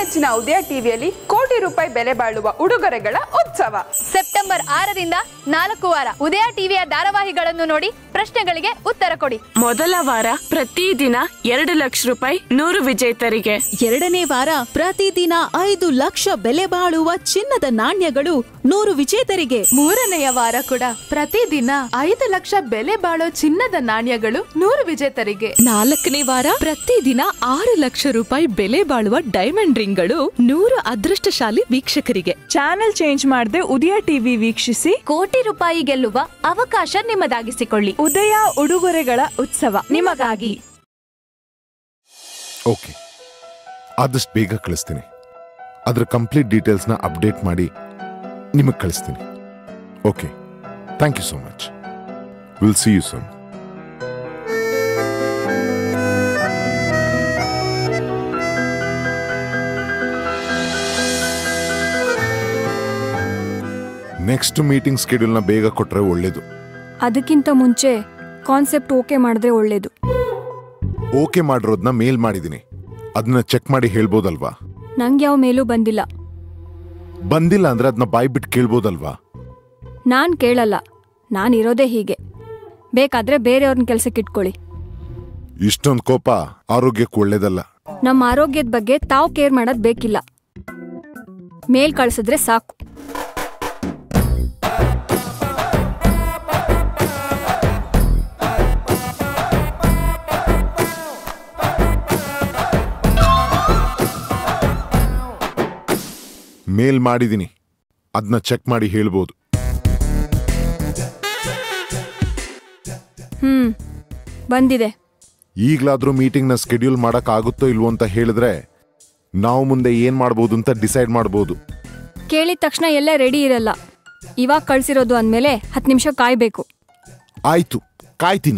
ನೆಚ್ಚಿನ ಉದಯ ಟಿವಿಯಲ್ಲಿ ಕೋಟಿ ರೂಪಾಯಿ ಬೆಲೆ ಬಾಳುವ ಉಡುಗೊರೆಗಳ ಉತ್ಸವ ಸೆಪ್ಟೆಂಬರ್ ಆರರಿಂದ ನಾಲ್ಕು ವಾರ ಉದಯ ಟಿವಿಯ ಧಾರಾವಾಹಿಗಳನ್ನು ನೋಡಿ ಪ್ರಶ್ನೆಗಳಿಗೆ ಉತ್ತರ ಕೊಡಿ ಮೊದಲ ವಾರ ಪ್ರತಿದಿನ ಎರಡು ಲಕ್ಷ ರೂಪಾಯಿ ನೂರು ವಿಜೇತರಿಗೆ ಎರಡನೇ ವಾರ ಪ್ರತಿದಿನ ಐದು ಲಕ್ಷ ಬೆಲೆ ಬಾಳುವ ಚಿನ್ನದ ನಾಣ್ಯಗಳು ನೂರು ವಿಜೇತರಿಗೆ ಮೂರನೆಯ ವಾರ ಕೂಡ ಪ್ರತಿದಿನ ಐದು ಲಕ್ಷ ಬೆಲೆ ಬಾಳೋ ಚಿನ್ನದ ನಾಣ್ಯಗಳು ನೂರು ವಿಜೇತರಿಗೆ ನಾಲ್ಕನೇ ವಾರ ಪ್ರತಿದಿನ ಆರು ಲಕ್ಷ ರೂಪಾಯಿ ಬೆಲೆ ಬಾಳುವ ಡೈಮಂಡ್ ರಿಂಗ್ಗಳು ನೂರು ಅದೃಷ್ಟಶಾಲಿ ವೀಕ್ಷಕರಿಗೆ ಚಾನೆಲ್ ಚೇಂಜ್ ಮಾಡದೆ ಉದಯ ಟಿವಿ ವೀಕ್ಷಿಸಿ ಕೋಟಿ ರೂಪಾಯಿ ಗೆಲ್ಲುವ ಅವಕಾಶ ನಿಮ್ಮದಾಗಿಸಿಕೊಳ್ಳಿ ಉದಯ ಉಡುಗೊರೆಗಳ ಉತ್ಸವ ನಿಮಗಾಗಿ ಓಕೆ ಆದಷ್ಟು ಬೇಗ ಕಳಿಸ್ತೀನಿ ಅದರ ಕಂಪ್ಲೀಟ್ ಡೀಟೇಲ್ಸ್ನ ಅಪ್ಡೇಟ್ ಮಾಡಿ ನಿಮಗೆ ಕಳಿಸ್ತೀನಿ okay thank you so much will see you soon next meeting ಸ್ಕೆಡ್ಯೂಲ್ನ ಬೇಗ ಕೊಟ್ರೆ ಒಳ್ಳೇದು ಅದಕ್ಕಿಂತ ಮುಂಚೆ ಕಾನ್ಸೆಪ್ಟ್ ಓಕೆ ಮಾಡಿದ್ರೆ ಒಳ್ಳೇದು ಓಕೆ ಮಾಡಿರೋದನ್ನ ಮೇಲ್ ಮಾಡಿದ್ದೀನಿ ಅದನ್ನ ಚೆಕ್ ಮಾಡಿ ಹೇಳ್ಬೋದಲ್ವಾ ನಂಗೆ ಯಾವ ಮೇಲೂ ಬಂದಿಲ್ಲ ಬಂದಿಲ್ಲ ಅಂದ್ರೆ ಅದನ್ನ ಬಾಯ್ಬಿಟ್ಟು ಕೇಳ್ಬೋದಲ್ವಾ ನಾನ್ ಕೇಳಲ್ಲ ನಾನು ಇರೋದೇ ಹೀಗೆ ಬೇಕಾದ್ರೆ ಬೇರೆಯವ್ರನ್ನ ಕೆಲ್ಸಕ್ಕೆ ಇಟ್ಕೊಳ್ಳಿ ಇಷ್ಟೊಂದು ಕೋಪ ಆರೋಗ್ಯಕ್ಕೆ ಒಳ್ಳೇದಲ್ಲ ನಮ್ಮ ಆರೋಗ್ಯದ ಬಗ್ಗೆ ತಾವು ಕೇರ್ ಮಾಡೋದ್ ಬೇಕಿಲ್ಲ ಮೇಲ್ ಕಳ್ಸಿದ್ರೆ ಸಾಕು ಮೇಲ್ ಮಾಡಿದ್ದೀನಿ ಅದನ್ನ ಚೆಕ್ ಮಾಡಿ ಹೇಳ್ಬೋದು ಹ್ಮ್ ಬಂದಿದೆ ಈಗ್ಲಾದ್ರೂ ಮೀಟಿಂಗ್ನ ಸ್ಕೆಡ್ಯೂಲ್ ಮಾಡಕ್ ಆಗುತ್ತೋ ಇಲ್ವೋ ಅಂತ ಹೇಳಿದ್ರೆ ನಾವು ಮುಂದೆ ಏನ್ ಮಾಡ್ಬೋದು ಅಂತ ಡಿಸೈಡ್ ಮಾಡ್ಬೋದು ಕೇಳಿದ ತಕ್ಷಣ ಎಲ್ಲ ರೆಡಿ ಇರಲ್ಲ ಇವಾಗ ಕಳ್ಸಿರೋದು ಅಂದ್ಮೇಲೆ ಹತ್ತು ನಿಮಿಷ ಕಾಯ್ಬೇಕು ಆಯ್ತು ಕಾಯ್ತೀನಿ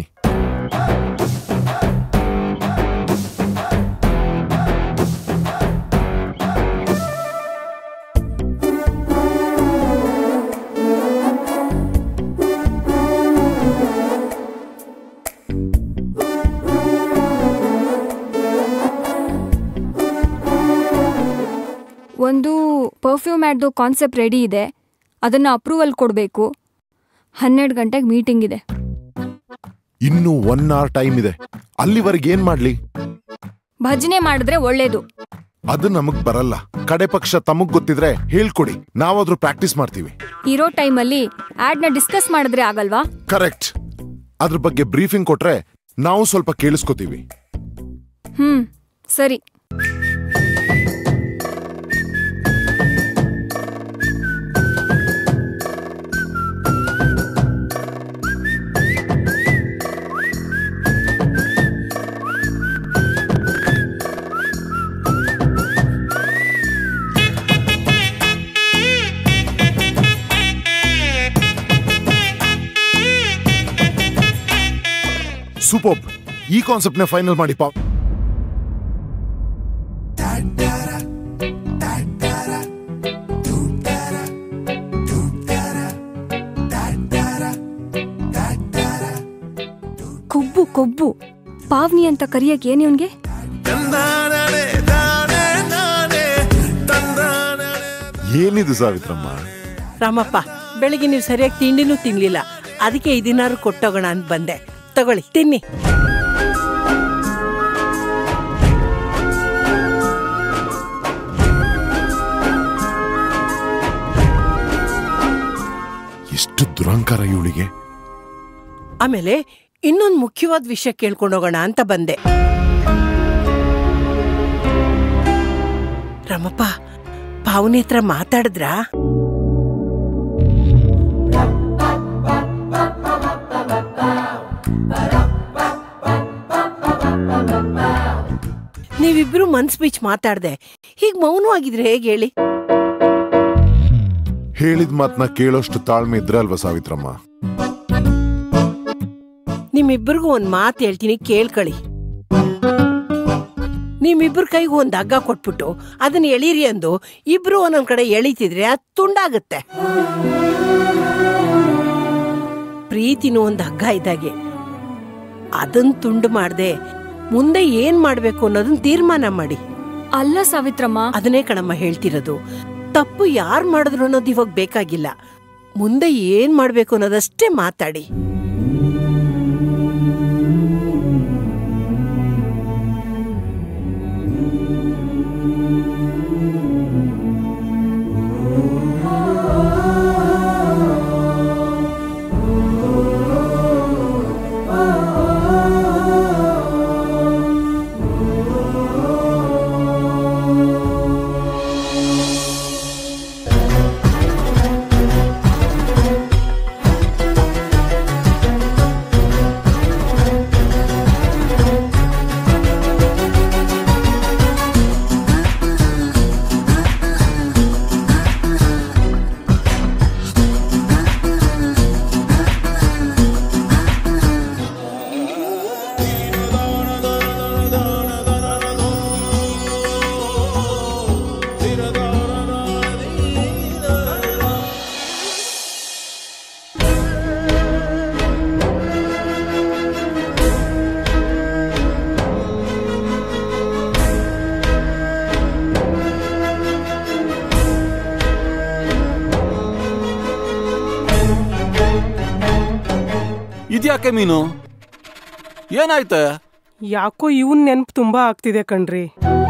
ಒಂದು ಪರ್ಫ್ಯೂಮ್ ಆ್ಯಡ್ದು ಕಾನ್ಸೆಪ್ಟ್ ರೆಡಿ ಇದೆ ಅದನ್ನು ಅಪ್ರೂವಲ್ ಕೊಡಬೇಕು ಹನ್ನೆರಡು ಗಂಟೆಗೆ ಮೀಟಿಂಗ್ ಇದೆ ಇನ್ನೂ ಒನ್ ಅವರ್ ಟೈಮ್ ಇದೆ ಅಲ್ಲಿವರೆಗೆ ಏನ್ ಮಾಡ್ಲಿ ಭಜನೆ ಮಾಡಿದ್ರೆ ಒಳ್ಳೇದು ಅದು ನಮಗ್ ಬರಲ್ಲ ಕಡೆ ಪಕ್ಷ ತಮಗ್ ಗೊತ್ತಿದ್ರೆ ಹೇಳ್ಕೊಡಿ ನಾವಾದ್ರೂ ಪ್ರಾಕ್ಟೀಸ್ ಮಾಡ್ತೀವಿ ಇರೋ ಟೈಮಲ್ಲಿ ಆ್ಯಡ್ನ ಡಿಸ್ಕಸ್ ಮಾಡಿದ್ರೆ ಆಗಲ್ವಾ ಕರೆಕ್ಟ್ ಅದ್ರ ಬಗ್ಗೆ ಬ್ರೀಫಿಂಗ್ ಕೊಟ್ರೆ ನಾವು ಸ್ವಲ್ಪ ಕೇಳಿಸ್ಕೊತೀವಿ ಹ್ಮ್ ಸರಿ ಸೂಪರ್ ಈ ಕಾನ್ಸೆಪ್ಟ್ ನ ಫೈನಲ್ ಮಾಡಿ ಪಾ ಕೊಬ್ಬು ಕೊಬ್ಬು ಪಾವ್ನಿ ಅಂತ ಕರಿಯಕ್ ಏನ್ ಇವ್ನ್ಗೆ ಏನಿದು ಸಾವಿತ್ರಮ್ಮ ರಾಮಪ್ಪ ಬೆಳಿಗ್ಗೆ ನೀವು ಸರಿಯಾಗಿ ತಿಂಡಿನೂ ತಿನ್ಲಿಲ್ಲ ಅದಕ್ಕೆ ಇದನ್ನಾರು ಕೊಟ್ಟೋಗೋಣ ಅಂತ ಬಂದೆ ತಗೊಳ್ಳಿ ತಿನ್ನಿ ಎಷ್ಟು ದುರಂಕಾರ ಇವಳಿಗೆ ಆಮೇಲೆ ಇನ್ನೊಂದು ಮುಖ್ಯವಾದ ವಿಷಯ ಕೇಳ್ಕೊಂಡೋಗೋಣ ಅಂತ ಬಂದೆ ರಾಮಪ್ಪ ಪಾವನಿ ಹತ್ರ ಮಾತಾಡಿದ್ರಾ ನೀವಿಬ್ರು ಮನ್ಸ್ ಬೀಚ್ ಮಾತಾಡ್ದೆ ಹೀಗ್ ಮೌನವಾಗಿದ್ರೆ ಹೇಗೆ ಹೇಳಿ ಹೇಳಿದ ಮಾತನ್ನ ಕೇಳೋಷ್ಟು ತಾಳ್ಮೆ ಇದ್ರೆ ಅಲ್ವಾ ಸಾವಿತ್ರಮ್ಮ ನಿಮ್ಮಿಬ್ಬರಿಗೂ ಒಂದ್ ಮಾತು ಹೇಳ್ತೀನಿ ಕೇಳ್ಕಳಿ ನಿಮ್ಮಿಬ್ರ ಕೈಗೂ ಒಂದ್ ಹಗ್ಗ ಕೊಟ್ಬಿಟ್ಟು ಅದನ್ನ ಎಳೀರಿ ಅಂದು ಇಬ್ರು ಒಂದೊಂದ್ ಕಡೆ ಎಳಿತಿದ್ರೆ ಅದು ತುಂಡಾಗುತ್ತೆ ಪ್ರೀತಿನೂ ಒಂದ್ ಹಗ್ಗ ಇದ್ದಾಗೆ ಅದನ್ ತುಂಡು ಮಾಡ್ದೆ ಮುಂದೆ ಏನ್ ಮಾಡ್ಬೇಕು ಅನ್ನೋದನ್ನ ತೀರ್ಮಾನ ಮಾಡಿ ಅಲ್ಲ ಸಾವಿತ್ರಮ್ಮ ಅದನ್ನೇ ಕಣಮ್ಮ ಹೇಳ್ತಿರೋದು ತಪ್ಪು ಯಾರು ಮಾಡಿದ್ರು ಅನ್ನೋದು ಇವಾಗ ಬೇಕಾಗಿಲ್ಲ ಮುಂದೆ ಏನ್ ಮಾಡ್ಬೇಕು ಅನ್ನೋದಷ್ಟೇ ಮಾತಾಡಿ ಇದ್ಯಾಕೆ ಮೀನು ಏನಾಯ್ತೆ ಯಾಕೋ ಇವನ್ ನೆನ್ಪು ತುಂಬಾ ಆಗ್ತಿದೆ ಕಣ್ರಿ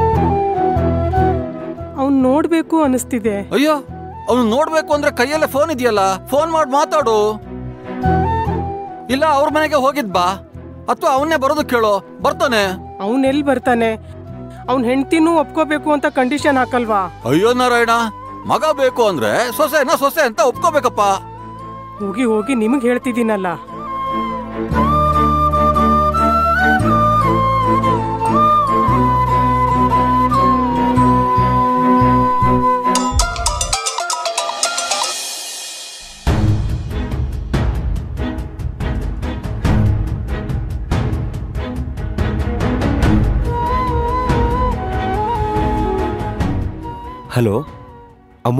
ಅವ್ನ್ ನೋಡ್ಬೇಕು ಅನಿಸ್ತಿದೆ ಅಯ್ಯೋ ಅವನು ನೋಡ್ಬೇಕು ಅಂದ್ರೆ ಕೈಯಲ್ಲೇ ಫೋನ್ ಇದೆಯಲ್ಲ ಫೋನ್ ಮಾಡಿ ಮಾತಾಡು ಇಲ್ಲ ಅವ್ರ ಮನೆಗೆ ಹೋಗಿದ್ ಬಾ ಅಥವಾ ಅವನ್ನೇ ಬರೋದು ಕೇಳು ಬರ್ತಾನೆ ಅವ್ನ್ ಎಲ್ ಬರ್ತಾನೆ ಅವ್ನ್ ಹೆಂಡ್ತಿನೂ ಒಪ್ಕೋಬೇಕು ಅಂತ ಕಂಡೀಷನ್ ಹಾಕಲ್ವಾ ಅಯ್ಯೋ ನಾರಾಯಣ ಮಗ ಬೇಕು ಅಂದ್ರೆ ಸೊಸೆನ ಸೊಸೆ ಅಂತ ಒಪ್ಕೋಬೇಕಪ್ಪ ಹೋಗಿ ಹೋಗಿ ನಿಮಗ್ ಹೇಳ್ತಿದ್ದೀನಲ್ಲ ಹಲೋ ಅಮ್ಮು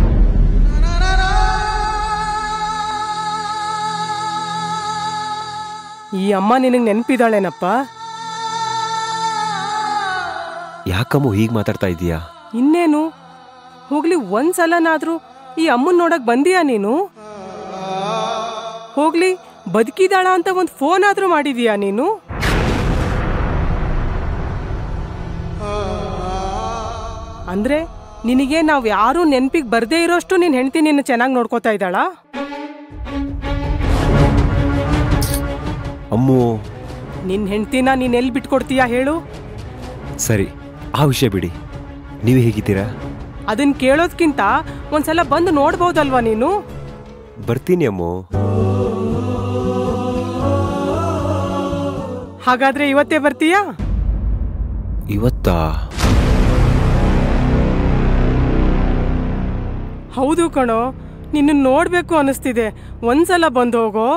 ಈ ಅಮ್ಮ ನಿನಗ್ ನೆನ್ಪಿದಾಳೇನಪ್ಪ ಯಾಕಮ್ಮು ಹೀಗೆ ಮಾತಾಡ್ತಾ ಇದೀಯಾ ಇನ್ನೇನು ಹೋಗ್ಲಿ ಒಂದ್ಸಲನಾದ್ರೂ ಈ ಅಮ್ಮನ್ ನೋಡಕ್ ಬಂದಿಯಾ ನೀನು ಹೋಗ್ಲಿ ಬದುಕಿದಾಳ ಅಂತ ಒಂದ್ ಫೋನ್ ಆದ್ರೂ ಮಾಡಿದೀಯಾ ನೀನು ಅಂದ್ರೆ ನಿನಗೆ ನಾವ್ ಯಾರು ನೆನ್ಪಿಗ್ ಬರ್ದೇ ಇರೋಷ್ಟು ನಿನ್ ಹೆಂಡತಿ ನಿನ್ನ ಚೆನ್ನಾಗಿ ನೋಡ್ಕೋತಾ ಇದ್ದಾಳಾ ಅಮ್ಮು ನಿನ್ ಹೆಂಡ್ತಿನ ನೀನ್ ಎಲ್ಲಿ ಬಿಟ್ಕೊಡ್ತೀಯಾ ಹೇಳು ಸರಿ ಆ ವಿಷಯ ಬಿಡಿ ನೀವು ಹೇಗಿದ್ದೀರಾ ಅದನ್ ಕೇಳೋದ್ಕಿಂತ ಒಂದ್ಸಲ ಬಂದು ನೋಡ್ಬೋದಲ್ವಾ ನೀನು ಬರ್ತೀನಿ ಅಮ್ಮು ಹಾಗಾದ್ರೆ ಇವತ್ತೇ ಬರ್ತೀಯಾ ಇವತ್ತಾ ಹೌದು ಕಣೋ ನಿನ್ನ ನೋಡ್ಬೇಕು ಅನಿಸ್ತಿದೆ ಒಂದ್ಸಲ ಬಂದು ಹೋಗೋ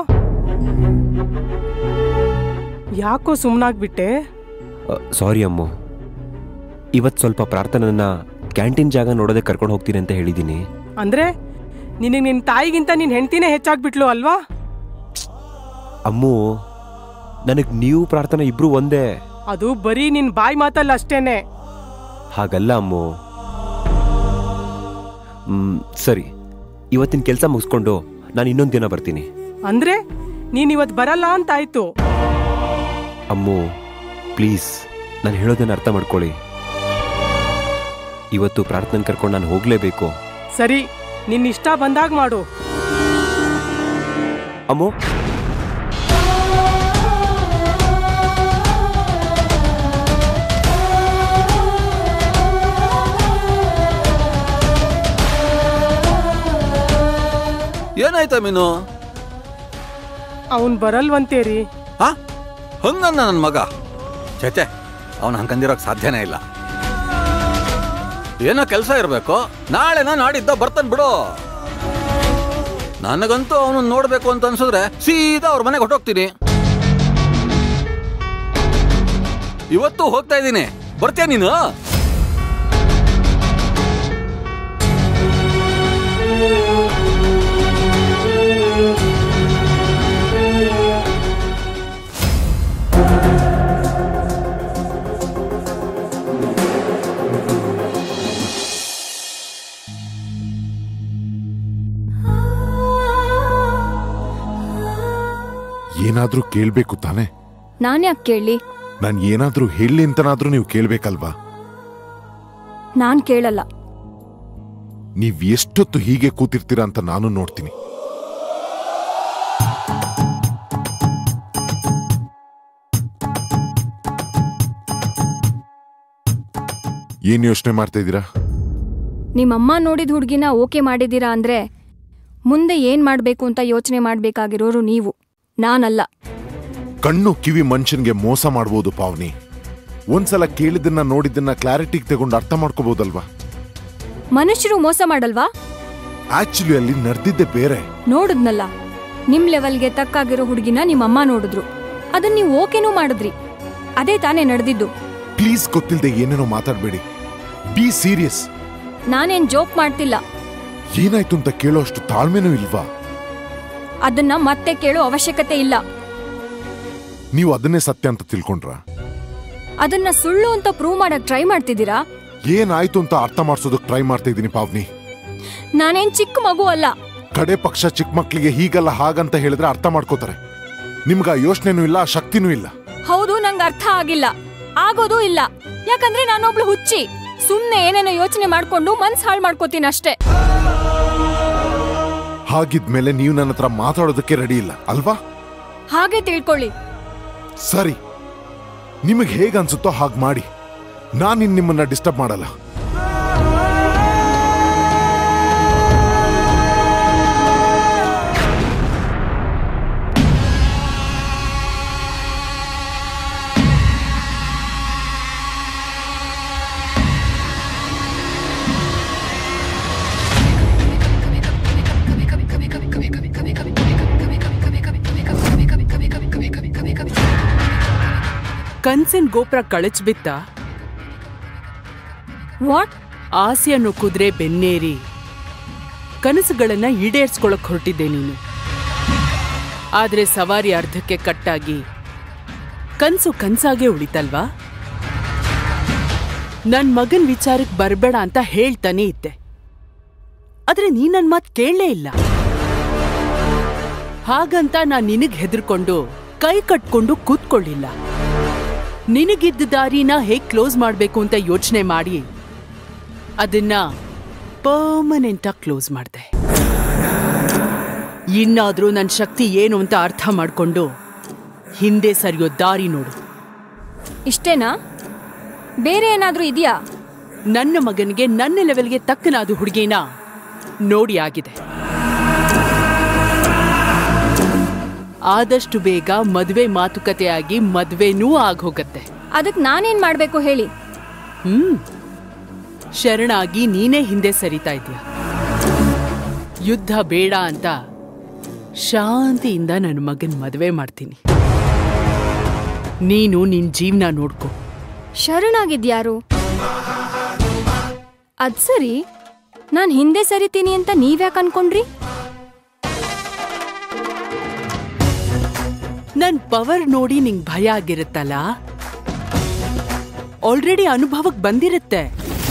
ಯಾಕೋ ಸುಮ್ನಾಗ್ಬಿಟ್ಟೆ ಸಾರಿ ಅಮ್ಮು ಇವತ್ತು ಸ್ವಲ್ಪ ಪ್ರಾರ್ಥನನ್ನ ಕ್ಯಾಂಟೀನ್ ಜಾಗ ನೋಡೋದೇ ಕರ್ಕೊಂಡು ಹೋಗ್ತೀನಿ ಅಂತ ಹೇಳಿದ್ದೀನಿ ಅಂದ್ರೆ ನಿನಗೆ ನಿನ್ ತಾಯಿಗಿಂತ ನಿನ್ ಹೆಂಡ್ತಿನೇ ಹೆಚ್ಚಾಗ್ಬಿಟ್ಲು ಅಲ್ವಾ ಅಮ್ಮು ನನಗೆ ನೀವು ಪ್ರಾರ್ಥನಾ ಇಬ್ರು ಒಂದೇ ಅದು ಬರೀ ನಿನ್ ಬಾಯಿ ಮಾತಲ್ಲ ಅಷ್ಟೇನೆ ಹಾಗಲ್ಲ ಅಮ್ಮು ಮ್, ಸರಿ ಇವತ್ತಿನ ಕೆಲಸ ಮುಗಿಸ್ಕೊಂಡು ನಾನು ಇನ್ನೊಂದು ದಿನ ಬರ್ತೀನಿ ಅಂದ್ರೆ ನೀನ್ ಇವತ್ ಬರಲ್ಲ ಅಂತ ಆಯ್ತು ಅಮ್ಮು ಪ್ಲೀಸ್ ನಾನು ಹೇಳೋದನ್ನ ಅರ್ಥ ಮಾಡ್ಕೊಳ್ಳಿ ಇವತ್ತು ಪ್ರಾರ್ಥನೆ ಕರ್ಕೊಂಡು ನಾನು ಹೋಗಲೇಬೇಕು ಸರಿ ನಿನ್ ಇಷ್ಟ ಬಂದಾಗ ಮಾಡು ಅಮ್ಮು ಏನಾಯ್ತಾ ಮೀನು ಅವನ್ ಬರಲ್ವಂತೇರಿ ಹಾ ಹಂಗನ್ನ ನನ್ನ ಮಗ ಚೇಚೆ ಅವನು ಹಂಗಂದಿರೋಕ್ ಸಾಧ್ಯನೇ ಇಲ್ಲ ಏನೋ ಕೆಲಸ ಇರಬೇಕು ನಾಳೆನ ನಾಡಿದ್ದ ಬರ್ತಾನೆ ಬಿಡು ನನಗಂತೂ ಅವನು ನೋಡ್ಬೇಕು ಅಂತ ಅನ್ಸಿದ್ರೆ ಸೀದಾ ಅವ್ರ ಮನೆಗೆ ಹೊಟ್ಟೋಗ್ತೀನಿ ಇವತ್ತು ಹೋಗ್ತಾ ಇದ್ದೀನಿ ಬರ್ತೀಯ ನೀನು ಏನಾದ್ರೂ ಕೇಳ್ಬೇಕು ತಾನೆ ನಾನು ಯಾಕೆ ಕೇಳಲಿ ನಾನ್ ಏನಾದ್ರೂ ಹೇಳಿ ಅಂತನಾದ್ರೂ ನೀವು ಕೇಳ್ಬೇಕಲ್ವಾ ನಾನು ಕೇಳಲ್ಲ ನೀವ್ ಎಷ್ಟೊತ್ತು ಹೀಗೆ ಕೂತಿರ್ತೀರಾ ಅಂತ ನಾನು ನೋಡ್ತೀನಿ ಏನ್ ಯೋಚನೆ ಮಾಡ್ತಾ ಇದ್ದೀರಾ ನಿಮ್ಮಮ್ಮ ನೋಡಿದ ಹುಡುಗಿನ ಓಕೆ ಮಾಡಿದ್ದೀರಾ ಅಂದ್ರೆ ಮುಂದೆ ಏನ್ ಮಾಡ್ಬೇಕು ಅಂತ ಯೋಚನೆ ಮಾಡ್ಬೇಕಾಗಿರೋರು ನೀವು ನಾನಲ್ಲ ಕಣ್ಣು ಕಿವಿ ಮನುಷ್ಯನ್ಗೆ ಮೋಸ ಮಾಡ್ಬೋದು ಪಾವನಿ ಒಂದ್ಸಲ ಕೇಳಿದ್ದನ್ನ ನೋಡಿದ್ದನ್ನ ಕ್ಲಾರಿಟಿಗೆ ತಗೊಂಡು ಅರ್ಥ ಮಾಡ್ಕೋಬಹುದಲ್ವಾ ಮನುಷ್ಯರು ಮೋಸ ಮಾಡಲ್ವಾ ಆಕ್ಚುಲಿ ಅಲ್ಲಿ ನಡೆದಿದ್ದೆ ಬೇರೆ ನೋಡಿದ್ನಲ್ಲ ನಿಮ್ ಲೆವೆಲ್ಗೆ ತಕ್ಕಾಗಿರೋ ಹುಡುಗಿನ ನಿಮ್ಮಮ್ಮ ನೋಡಿದ್ರು ಅದನ್ನ ನೀವು ಓಕೆನೂ ಮಾಡಿದ್ರಿ ಅದೇ ತಾನೇ ನಡೆದಿದ್ದು ಪ್ಲೀಸ್ ಗೊತ್ತಿಲ್ಲದೆ ಏನೇನೋ ಮಾತಾಡ್ಬೇಡಿ ಬಿ ಸೀರಿಯಸ್ ನಾನೇನ್ ಜೋಕ್ ಮಾಡ್ತಿಲ್ಲ ಏನಾಯ್ತು ಅಂತ ಕೇಳೋ ಅಷ್ಟು ತಾಳ್ಮೆನೂ ಇಲ್ವಾ ಅದನ್ನ ಮತ್ತೆ ಕೇಳೋ ಅವಶ್ಯಕತೆ ಇಲ್ಲ ನೀವು ಅದನ್ನೇ ಸತ್ಯ ಅಂತ ತಿಳ್ಕೊಂಡ್ರ ಅದನ್ನ ಸುಳ್ಳು ಅಂತ ಪ್ರೂವ್ ಮಾಡಕ್ ಟ್ರೈ ಮಾಡ್ತಿದ್ದೀರಾ ಏನಾಯ್ತು ಅಂತ ಅರ್ಥ ಮಾಡ್ಸೋದಕ್ ಟ್ರೈ ಮಾಡ್ತಾ ಇದ್ದೀನಿ ಪಾವ್ನಿ ನಾನೇನ್ ಚಿಕ್ಕ ಮಗು ಅಲ್ಲ ಕಡೆ ಪಕ್ಷ ಚಿಕ್ಕ ಮಕ್ಳಿಗೆ ಹೀಗಲ್ಲ ಹಾಗಂತ ಹೇಳಿದ್ರೆ ಅರ್ಥ ಮಾಡ್ಕೋತಾರೆ ನಿಮ್ಗ ಆ ಯೋಚನೆನೂ ಇಲ್ಲ ಆ ಶಕ್ತಿನೂ ಇಲ್ಲ ಹೌದು ನಂಗೆ ಅರ್ಥ ಆಗಿಲ್ಲ ಆಗೋದೂ ಇಲ್ಲ ಯಾಕಂದ್ರೆ ನಾನೊಬ್ಳು ಹುಚ್ಚಿ ಸುಮ್ನೆ ಏನೇನೋ ಯೋಚನೆ ಮಾಡ್ಕೊಂಡು ಮನ್ಸ್ ಹಾಳು ಮಾಡ್ಕೋತೀನಿ ಅಷ್ಟೇ ಹಾಗಿದ್ಮೇಲೆ ನೀವು ನನ್ನ ಹತ್ರ ಮಾತಾಡೋದಕ್ಕೆ ರೆಡಿ ಇಲ್ಲ ಅಲ್ವಾ ಹಾಗೆ ತಿಳ್ಕೊಳ್ಳಿ ಸರಿ ನಿಮಗೆ ಹೇಗೆ ಅನ್ಸುತ್ತೋ ಹಾಗೆ ಮಾಡಿ ನಾನಿನ್ ನಿಮ್ಮನ್ನ ಡಿಸ್ಟರ್ಬ್ ಮಾಡಲ್ಲ ಕನ್ಸಿನ ಗೋಪುರ ಕಳಚ್ಬಿತ್ತ ವಾಟ್ ಆಸೆಯನ್ನು ಕುದುರೆ ಬೆನ್ನೇರಿ ಕನಸುಗಳನ್ನ ಈಡೇರ್ಸ್ಕೊಳಕ್ ಹೊರಟಿದ್ದೆ ನೀನು ಆದ್ರೆ ಸವಾರಿ ಅರ್ಧಕ್ಕೆ ಕಟ್ಟಾಗಿ ಕನ್ಸು ಕನ್ಸಾಗೆ ಉಳಿತಲ್ವಾ ನನ್ ಮಗನ್ ವಿಚಾರಕ್ಕೆ ಬರ್ಬೇಡ ಅಂತ ಹೇಳ್ತಾನೆ ಇದ್ದೆ ಆದ್ರೆ ನೀ ನನ್ ಮಾತ್ ಕೇಳಲೇ ಇಲ್ಲ ಹಾಗಂತ ನಾನ್ ನಿನಗ್ ಹೆದರ್ಕೊಂಡು ಕೈ ಕಟ್ಕೊಂಡು ಕೂತ್ಕೊಳ್ಳಿಲ್ಲ ನಿನಗಿದ್ದ ದಾರಿನ ಹೇಗ್ ಕ್ಲೋಸ್ ಮಾಡ್ಬೇಕು ಅಂತ ಯೋಚನೆ ಮಾಡಿ ಅದನ್ನ ಪರ್ಮನೆಂಟ್ ಆಗಿ ಕ್ಲೋಸ್ ಮಾಡಿದೆ ಇನ್ನಾದ್ರೂ ನನ್ನ ಶಕ್ತಿ ಏನು ಅಂತ ಅರ್ಥ ಮಾಡ್ಕೊಂಡು ಹಿಂದೆ ಸರಿಯೋ ದಾರಿ ನೋಡು ಇಷ್ಟೇನಾ ಬೇರೆ ಏನಾದ್ರೂ ಇದೆಯಾ ನನ್ನ ಮಗನಿಗೆ ನನ್ನ ಲೆವೆಲ್ಗೆ ತಕ್ಕನಾದ ಹುಡುಗಿನ ನೋಡಿ ಆಗಿದೆ ಆದಷ್ಟು ಬೇಗ ಮದ್ವೆ ಮಾತುಕತೆಯಾಗಿ ಮದ್ವೆನೂ ಆಗೋಗತ್ತೆ ಅದಕ್ ನಾನೇನ್ ಮಾಡ್ಬೇಕು ಹೇಳಿ ಹ್ಮ್ ಶರಣಾಗಿ ನೀನೇ ಹಿಂದೆ ಸರಿತಾ ಇದೀಯ ಯುದ್ಧ ಬೇಡ ಅಂತ ಶಾಂತಿಯಿಂದ ನನ್ನ ಮಗನ್ ಮದುವೆ ಮಾಡ್ತೀನಿ ನೀನು ನಿನ್ ಜೀವನ ನೋಡ್ಕೊ ಶರಣಾಗಿದ್ಯಾರು ಅದ್ ಸರಿ ನಾನ್ ಹಿಂದೆ ಸರಿತೀನಿ ಅಂತ ನೀವ್ಯಾಕ್ ಅನ್ಕೊಂಡ್ರಿ ನನ್ ಪವರ್ ನೋಡಿ ನಿಂಗ್ ಭಯ ಆಗಿರುತ್ತಲ್ಲ ಆಲ್ರೆಡಿ ಅನುಭವಕ್ ಬಂದಿರುತ್ತೆ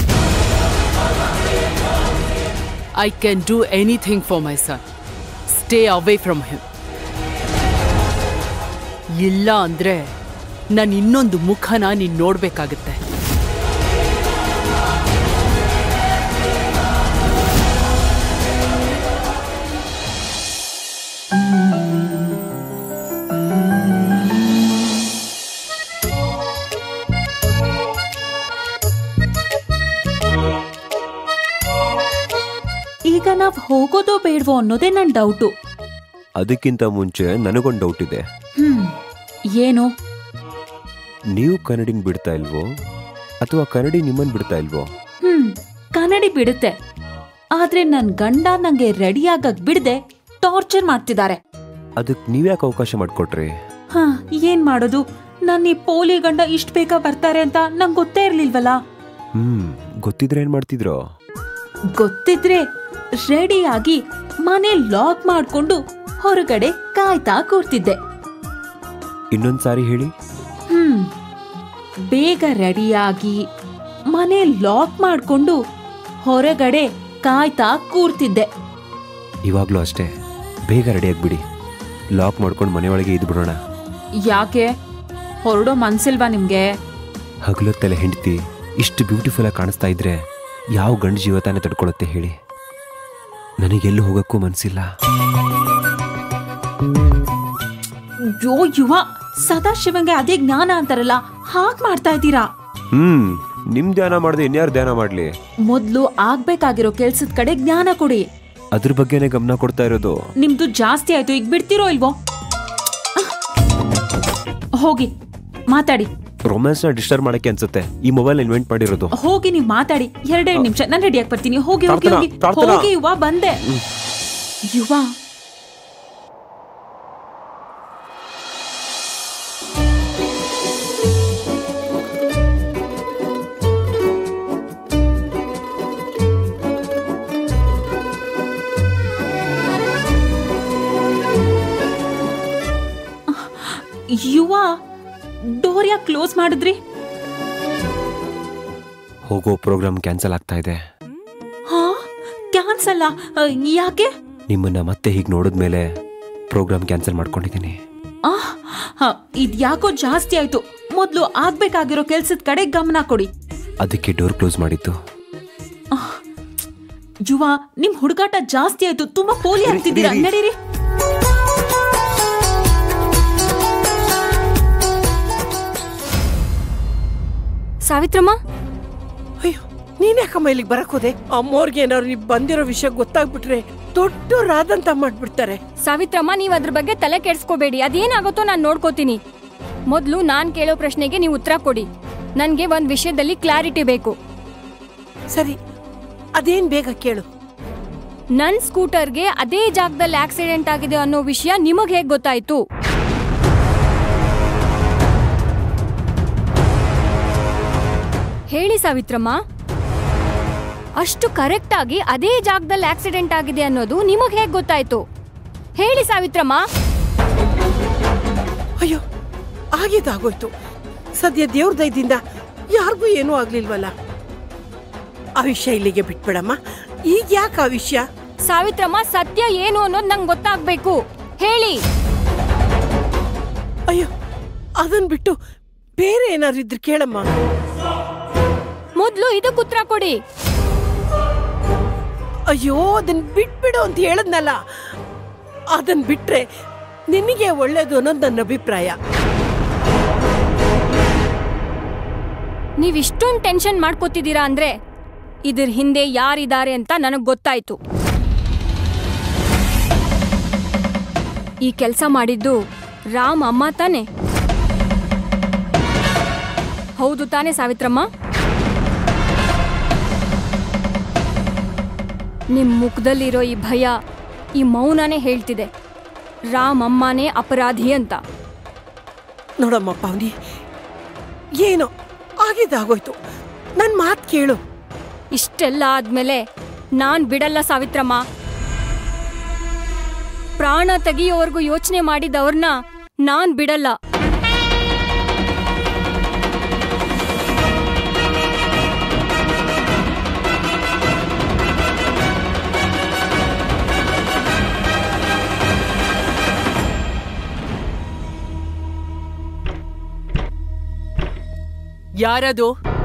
I can do anything for my son stay away from him ಇಲ್ಲ ಅಂದ್ರೆ ನಾನು ಇನ್ನೊಂದು ಮುಖನ ನೀನ್ ನೋಡ್ಬೇಕಾಗತ್ತೆ ಈಗ ನಾವ್ ಹೋಗೋದೋ ಬೇಡವೋ ಅನ್ನೋದೇ ನನ್ ಡೌಟು ಅದಕ್ಕಿಂತ ಮುಂಚೆ ನನಗೊಂದು ಡೌಟ್ ಇದೆ ಹ್ಮ್ ಏನು ನೀವು ಕನ್ನಡಿನ ಬಿಡ್ತಾ ಇಲ್ವೋ ಅಥವಾ ಕನ್ನಡಿ ನಿಮ್ಮನ್ ಬಿಡ್ತಾ ಇಲ್ವೋ ಹ್ಮ್ ಕನ್ನಡಿ ಬಿಡುತ್ತೆ ಆದ್ರೆ ನನ್ ಗಂಡ ನಂಗೆ ರೆಡಿ ಆಗಕ್ ಬಿಡದೆ ಟಾರ್ಚರ್ ಮಾಡ್ತಿದ್ದಾರೆ ಅದಕ್ಕೆ ನೀವ್ಯಾಕೆ ಅವಕಾಶ ಮಾಡಿಕೊಟ್ರಿ ಹಾ ಏನ್ ಮಾಡೋದು ನನ್ನ ಈ ಪೋಲಿ ಗಂಡ ಇಷ್ಟ ಬೇಗ ಬರ್ತಾರೆ ಅಂತ ನಂಗೆ ಗೊತ್ತೇ ಇರ್ಲಿಲ್ವಲ್ಲ ಹ್ಮ್ ಗೊತ್ತಿದ್ರೆ ಏನ್ ಮಾಡ್ತಿದ್ರೋ ಗೊತ್ತಿದ್ರೆ ರೆಡಿಯಾಗಿ ಮನೆ ಲಾಕ್ ಮಾಡ್ಕೊಂಡು ಹೊರಗಡೆ ಕಾಯ್ತಾ ಕೂರ್ತಿದ್ದೆ ಇನ್ನೊಂದ್ ಸಾರಿ ಹೇಳಿ ಹ್ಮ್ ಬೇಗ ರೆಡಿಯಾಗಿ ಮನೆ ಲಾಕ್ ಮಾಡ್ಕೊಂಡು ಹೊರಗಡೆ ಕಾಯ್ತಾ ಕೂರ್ತಿದ್ದೆ ಇವಾಗ್ಲೂ ಅಷ್ಟೇ ಬೇಗ ರೆಡಿ ಆಗ್ಬಿಡಿ ಲಾಕ್ ಮಾಡ್ಕೊಂಡು ಮನೆಯೊಳಗೆ ಇದ್ದು ಬಿಡೋಣ ಯಾಕೆ ಹೊರಡೋ ಮನ್ಸಿಲ್ವಾ ನಿಮ್ಗೆ ಹಗಲೊತ್ತಲೆ ಹೆಂಡತಿ ಇಷ್ಟು ಬ್ಯೂಟಿಫುಲ್ ಆಗಿ ಕಾಣಿಸ್ತಾ ಇದ್ರೆ ಯಾವ ಗಂಡು ಜೀವ ತಾನೇ ತಡ್ಕೊಳುತ್ತೆ ಹೇಳಿ ನನಗೆಲ್ಲೂ ಹೋಗಕ್ಕೂ ಮನ್ಸಿಲ್ಲ ಯೋ ಯುವ ಸದಾಶಿವಂಗೆ ಅದೇ ಜ್ಞಾನ ಅಂತಾರಲ್ಲ ಹಾಗ್ ಮಾಡ್ತಾ ಇದ್ದೀರಾ ಹ್ಮ್ ನಿಮ್ ಧ್ಯಾನ ಮಾಡದೆ ಇನ್ಯಾರು ಧ್ಯಾನ ಮಾಡ್ಲಿ ಮೊದ್ಲು ಆಗ್ಬೇಕಾಗಿರೋ ಕೆಲ್ಸದ ಕಡೆ ಜ್ಞಾನ ಕೊಡಿ ಅದ್ರ ಬಗ್ಗೆನೇ ಗಮನ ಕೊಡ್ತಾ ಇರೋದು ನಿಮ್ದು ಜಾಸ್ತಿ ಆಯ್ತು ಈಗ ಬಿಡ್ತಿರೋ ಇಲ್ವೋ ಅಹ್. ಹೋಗಿ ಮಾತಾಡಿ ರೊಮ್ಯಾನ್ಸ್ ನ ಡಿಸ್ಟರ್ಬ್ ಮಾಡಕ್ಕೆ ಅನ್ಸುತ್ತೆ ಈ ಮೊಬೈಲ್ ಇನ್ವೆಂಟ್ ಮಾಡಿರೋದು ಹೋಗಿ ನೀವು ಮಾತಾಡಿ ಎರಡೆರಡು ನಿಮಿಷ ನಾನು ರೆಡಿಯಾಗಿ ಬರ್ತೀನಿ ಹೋಗಿ ಹೋಗಿ ಪ್ರಾರ್ಥನಾ, ಹೋಗಿ ಪ್ರಾರ್ಥನಾ. ಹೋಗಿ ಯುವ ಬಂದೆ ಯುವ ಯುವ ಡೋರ್ ಯಾಕೆ ಕ್ಲೋಸ್ ಮಾಡಿದ್ರಿ ಹೋಗೋ ಪ್ರೋಗ್ರಾಮ್ ಕ್ಯಾನ್ಸಲ್ ಆಗ್ತಾ ಇದೆ ಹಾ ಕ್ಯಾನ್ಸಲ್ ಯಾಕೆ ನಿಮ್ಮನ್ನ ಮತ್ತೆ ಹೀಗೆ ನೋಡಿದ್ಮೇಲೆ ಪ್ರೋಗ್ರಾಮ್ ಕ್ಯಾನ್ಸಲ್ ಮಾಡ್ಕೊಂಡಿದ್ದೀನಿ ಆ ಹ, ಇದ್ ಯಾಕೋ ಜಾಸ್ತಿ ಆಯ್ತು ಮೊದ್ಲು ಆಗ್ಬೇಕಾಗಿರೋ ಕೆಲ್ಸದ ಕಡೆ ಗಮನ ಕೊಡಿ ಅದಕ್ಕೆ ಡೋರ್ ಕ್ಲೋಸ್ ಮಾಡಿದ್ದು ಯುವ ನಿಮ್ ಹುಡುಗಾಟ ಜಾಸ್ತಿ ಆಯ್ತು ತುಂಬಾ ಪೋಲಿ ಆಗ್ತಿದ್ದೀರಾ ಇರಿ. ನಡೀರಿ ಸಾವಿತ್ರಮ್ಮ ಅಯ್ಯೋ ನೀನ್ ಯಾಕಮ್ಮ ಇಲ್ಲಿಗೆ ಬರಕ್ ಹೋದೆ ಅಮ್ಮೋರ್ಗೆ ಏನಾದ್ರು ನೀವು ಬಂದಿರೋ ವಿಷಯ ಗೊತ್ತಾಗ್ಬಿಟ್ರೆ ದೊಡ್ಡ ರಾದಂತ ಮಾಡ್ಬಿಡ್ತಾರೆ ಸಾವಿತ್ರಮ್ಮ ನೀವು ಅದ್ರ ಬಗ್ಗೆ ತಲೆ ಕೆಡ್ಸ್ಕೋಬೇಡಿ ಅದೇನಾಗುತ್ತೋ ನಾನು ನೋಡ್ಕೋತೀನಿ ಮೊದಲು ನಾನ್ ಕೇಳೋ ಪ್ರಶ್ನೆಗೆ ನೀವು ಉತ್ತರ ಕೊಡಿ ನನ್ಗೆ ಒಂದ್ ವಿಷಯದಲ್ಲಿ ಕ್ಲಾರಿಟಿ ಬೇಕು ಸರಿ ಅದೇನ್ ಬೇಗ ಕೇಳು ನನ್ ಸ್ಕೂಟರ್ಗೆ ಅದೇ ಜಾಗದಲ್ಲಿ ಆಕ್ಸಿಡೆಂಟ್ ಆಗಿದೆ ಅನ್ನೋ ವಿಷಯ ನಿಮಗ್ ಹೇಗ್ ಗೊತ್ತಾಯ್ತು ಹೇಳಿ ಸಾವಿತ್ರಮ್ಮ ಅಷ್ಟು ಕರೆಕ್ಟ್ ಆಗಿ ಅದೇ ಜಾಗದಲ್ಲಿ ಆಕ್ಸಿಡೆಂಟ್ ಆಗಿದೆ ಅನ್ನೋದು ನಿಮಗ್ ಹೇಗ್ ಗೊತ್ತಾಯ್ತು ಹೇಳಿ ಸಾವಿತ್ರಮ್ಮ ಅಯ್ಯೋ ಆಗಿದ್ದಾಗೋಯ್ತು ಸದ್ಯ ದೇವ್ರ ದಯದಿಂದ ಯಾರಿಗೂ ಏನೂ ಆಗ್ಲಿಲ್ವಲ್ಲ ಆ ವಿಷಯ ಇಲ್ಲಿಗೆ ಬಿಟ್ಬಿಡಮ್ಮ ಈಗ ಯಾಕೆ ಆ ವಿಷಯ ಸಾವಿತ್ರಮ್ಮ ಸತ್ಯ ಏನು ಅನ್ನೋದು ನಂಗೆ ಗೊತ್ತಾಗ್ಬೇಕು ಹೇಳಿ ಅಯ್ಯೋ ಅದನ್ ಬಿಟ್ಟು ಬೇರೆ ಏನಾದ್ರು ಇದ್ರೆ ಕೇಳಮ್ಮ ಮೊದ್ಲು ಇದಕ್ಕೆ ಉತ್ತರ ಕೊಡಿ ಅಯ್ಯೋ ಅದನ್ ಬಿಟ್ಬಿಡು ಅಂತ ಹೇಳದ್ನಲ್ಲ ಅದನ್ ಬಿಟ್ರೆ ನಿನಗೆ ಒಳ್ಳೇದು ಅನ್ನೋದು ನನ್ನ ಅಭಿಪ್ರಾಯ ನೀವ್ ಇಷ್ಟೊಂದು ಟೆನ್ಷನ್ ಮಾಡ್ಕೋತಿದ್ದೀರಾ ಅಂದ್ರೆ ಇದ್ರ ಹಿಂದೆ ಯಾರಿದ್ದಾರೆ ಅಂತ ನನಗ್ ಗೊತ್ತಾಯ್ತು ಈ ಕೆಲಸ ಮಾಡಿದ್ದು ರಾಮ್ ಅಮ್ಮ ತಾನೆ ಹೌದು ತಾನೆ ಸಾವಿತ್ರಮ್ಮ ನಿಮ್ ಮುಖದಲ್ಲಿರೋ ಈ ಭಯ ಈ ಮೌನನೇ ಹೇಳ್ತಿದೆ ರಾಮ್ ಅಮ್ಮನೇ ಅಪರಾಧಿ ಅಂತ ನೋಡಮ್ಮ ಪಾವನಿ ಏನೋ ಆಗಿದ್ದಾಗೋಯ್ತು ನನ್ನ ಮಾತು ಕೇಳು ಇಷ್ಟೆಲ್ಲ ಆದ್ಮೇಲೆ ನಾನ್ ಬಿಡಲ್ಲ ಸಾವಿತ್ರಮ್ಮ ಪ್ರಾಣ ತೆಗಿಯೋವರೆಗೂ ಯೋಚನೆ ಮಾಡಿದವ್ರನ್ನ ನಾನ್ ಬಿಡಲ್ಲ ಯಾರದು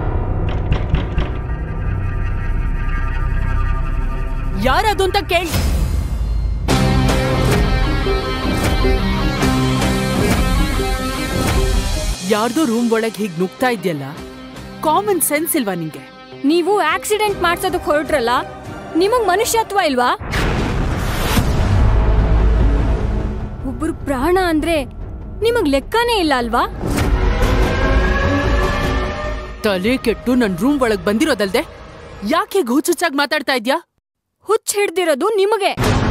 ಯಾರದು ಅಂತ ಕೇಳಿ ಯಾರ್ದೋ ರೂಮ್ ಒಳಗೆ ಹೀಗ್ ನುಗ್ತಾ ಇದೆಯಲ್ಲ ಕಾಮನ್ ಸೆನ್ಸ್ ಇಲ್ವಾ ನಿಂಗೆ ನೀವು ಆಕ್ಸಿಡೆಂಟ್ ಮಾಡ್ಸೋದಕ್ ಹೊರಟ್ರಲ್ಲ ನಿಮಗ್ ಮನುಷ್ಯತ್ವ ಇಲ್ವಾ ಒಬ್ರು ಪ್ರಾಣ ಅಂದ್ರೆ ನಿಮಗ್ ಲೆಕ್ಕನೇ ಇಲ್ಲ ಅಲ್ವಾ ತಲೆ ಕೆಟ್ಟು ನನ್ ರೂಮ್ ಒಳಗ್ ಬಂದಿರೋದಲ್ದೆ ಯಾಕೆ ಹುಚ್ಚುಚ್ಚಾಗಿ ಮಾತಾಡ್ತಾ ಇದ್ಯಾ ಹುಚ್ಚ ಹಿಡ್ದಿರೋದು ನಿಮಗೆ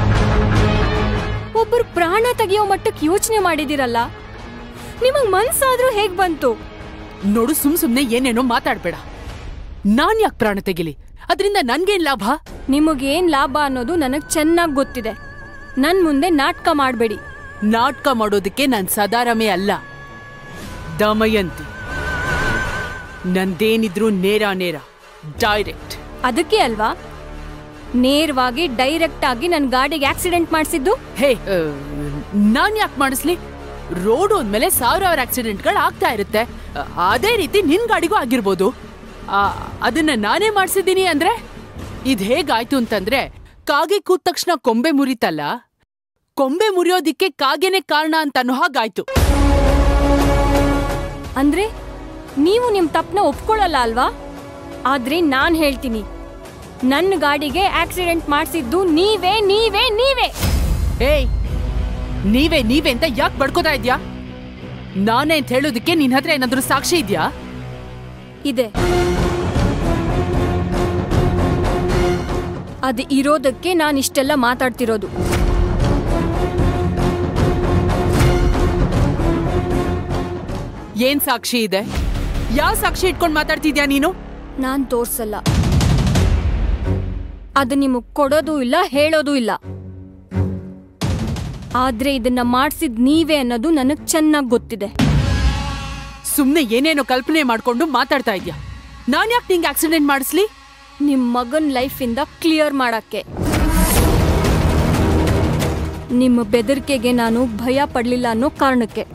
ಒಬ್ಬರು ಪ್ರಾಣ ತೆಗಿಯೋ ಮಟ್ಟಕ್ಕೆ ಯೋಚನೆ ಮಾಡಿದಿರಲ್ಲ ನಿಮಗ್ ಮನ್ಸಾದ್ರೂ ಹೇಗ್ ಬಂತು ನೋಡು ಸುಮ್ ಸುಮ್ನೆ ಏನೇನೋ ಮಾತಾಡ್ಬೇಡ ನಾನ್ ಯಾಕೆ ಪ್ರಾಣ ತೆಗಿಲಿ ಅದರಿಂದ ನನ್ಗೇನ್ ಲಾಭ ನಿಮಗೇನ್ ಲಾಭ ಅನ್ನೋದು ನನಗ್ ಚೆನ್ನಾಗ್ ಗೊತ್ತಿದೆ ನನ್ ಮುಂದೆ ನಾಟಕ ಮಾಡ್ಬೇಡಿ ನಾಟಕ ಮಾಡೋದಕ್ಕೆ ನಾನ್ ಸದಾರಮೆ ಅಲ್ಲ ದಮಯಂತಿ ನಂದೇನಿದ್ರು ನೇರ ನೇರ ಡೈರೆಕ್ಟ್ ಅದಕ್ಕೆ ಅಲ್ವಾ ನೇರವಾಗಿ ಡೈರೆಕ್ಟ್ ಆಗಿ ನನ್ ಗಾಡಿಗೆ ಆಕ್ಸಿಡೆಂಟ್ ಮಾಡಿಸಿದ್ದು ಹೇ ನಾನ್ ಯಾಕೆ ಮಾಡಿಸ್ಲಿ ರೋಡ್ ಒಂದ್ಮೇಲೆ ಸಾವಿರಾರು ಆಕ್ಸಿಡೆಂಟ್ಗಳು ಆಗ್ತಾ ಇರುತ್ತೆ ಅ- ಅದೇ ರೀತಿ ನಿನ್ ಗಾಡಿಗೂ ಆಗಿರ್ಬೋದು ಆ, ಅದನ್ನ ನಾನೇ ಮಾಡ್ಸಿದ್ದೀನಿ ಅಂದ್ರೆ ಇದ್ ಹೇಗಾಯ್ತು ಅಂತಂದ್ರೆ ಕಾಗೆ ಕೂದ ತಕ್ಷಣ ಕೊಂಬೆ ಮುರಿತಲ್ಲ ಕೊಂಬೆ ಮುರಿಯೋದಿಕ್ಕೆ ಕಾಗೆನೆ ಕಾರಣ ಅಂತ ಅನ್ನೋ ಹಾಗಾಯ್ತು ಅಂದ್ರೆ ನೀವು ನಿಮ್ ತಪ್ಪನ ಒಪ್ಕೊಳ್ಳಲ್ಲ ಅಲ್ವಾ ಆದ್ರೆ ನಾನ್ ಹೇಳ್ತೀನಿ ನನ್ನ ಗಾಡಿಗೆ ಆಕ್ಸಿಡೆಂಟ್ ಮಾಡಿಸಿದ್ದು ನೀವೇ ನೀವೇ ನೀವೇ ಏಯ್ ನೀವೇ ನೀವೇ ಅಂತ ಯಾಕೆ ಬಡ್ಕೋತಾ ಇದ್ಯಾ ನಾನೇ ಅಂತ ಹೇಳೋದಕ್ಕೆ ನಿನ್ ಹತ್ರ ಏನಾದ್ರೂ ಸಾಕ್ಷಿ ಇದ್ಯಾ ಇದೆ ಅದು ಇರೋದಕ್ಕೆ ನಾನು ಇಷ್ಟೆಲ್ಲ ಮಾತಾಡ್ತಿರೋದು ಏನ್ ಸಾಕ್ಷಿ ಇದೆ ಯಾವ ಸಾಕ್ಷಿ ಇಟ್ಕೊಂಡ್ ಮಾತಾಡ್ತಿದ್ಯಾ ನೀನು ನಾನ್ ತೋರ್ಸಲ್ಲ ಅದು ನಿಮಗ್ ಕೊಡೋದು ಇಲ್ಲ ಹೇಳೋದು ಇಲ್ಲ ಆದ್ರೆ ಇದನ್ನ ಮಾಡ್ಸಿದ್ ನೀವೇ ಅನ್ನೋದು ನನಗ್ ಚೆನ್ನಾಗ್ ಗೊತ್ತಿದೆ ಸುಮ್ನೆ ಏನೇನೋ ಕಲ್ಪನೆ ಮಾಡ್ಕೊಂಡು ಮಾತಾಡ್ತಾ ಇದ್ಯಾ ನಾನ್ ಯಾಕೆ ನಿಂಗೆ ಆಕ್ಸಿಡೆಂಟ್ ಮಾಡಿಸ್ಲಿ ನಿಮ್ ಮಗನ್ ಲೈಫಿಂದ ಕ್ಲಿಯರ್ ಮಾಡಕ್ಕೆ ನಿಮ್ಮ ಬೆದರಿಕೆಗೆ ನಾನು ಭಯ ಪಡ್ಲಿಲ್ಲ ಅನ್ನೋ ಕಾರಣಕ್ಕೆ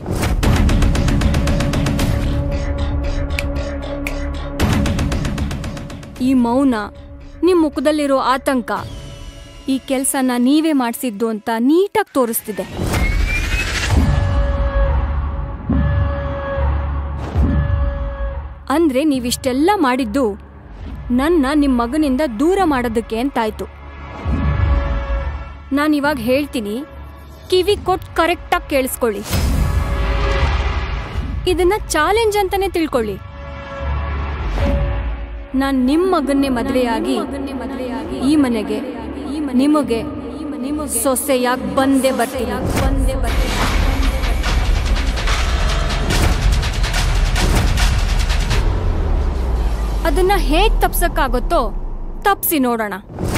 ಈ ಮೌನ ನಿಮ್ ಮುಖದಲ್ಲಿರೋ ಆತಂಕ ಈ ಕೆಲ್ಸನ ನೀವೇ ಮಾಡಿಸಿದ್ದು ಅಂತ ನೀಟಾಗಿ ತೋರಿಸ್ತಿದೆ ಅಂದ್ರೆ ನೀವಿಷ್ಟೆಲ್ಲ ಮಾಡಿದ್ದು ನನ್ನ ನಿಮ್ಮ ಮಗನಿಂದ ದೂರ ಮಾಡೋದಕ್ಕೆ ಅಂತಾಯ್ತು ನಾನಿವಾಗ ಹೇಳ್ತೀನಿ ಕಿವಿ ಕೊಟ್ಟು ಕರೆಕ್ಟಾಗಿ ಕೇಳಿಸ್ಕೊಳ್ಳಿ ಇದನ್ನ ಚಾಲೆಂಜ್ ಅಂತಾನೆ ತಿಳ್ಕೊಳ್ಳಿ ನಾನ್ ನಿಮ್ ಮಗನ್ನೇ ಮದ್ವೆಯಾಗಿ ಈ ಮನೆಗೆ ನಿಮಗೆ ಸೊಸೆಯಾಗಿ ಬಂದೇ ಬರ್ತೀನಿ ಬಂದೇ ಬರ್ತೀನಿ ಅದನ್ನ ಹೇಗ್ ತಪ್ಸಕ್ಕಾಗುತ್ತೋ ತಪ್ಸಿ ನೋಡೋಣ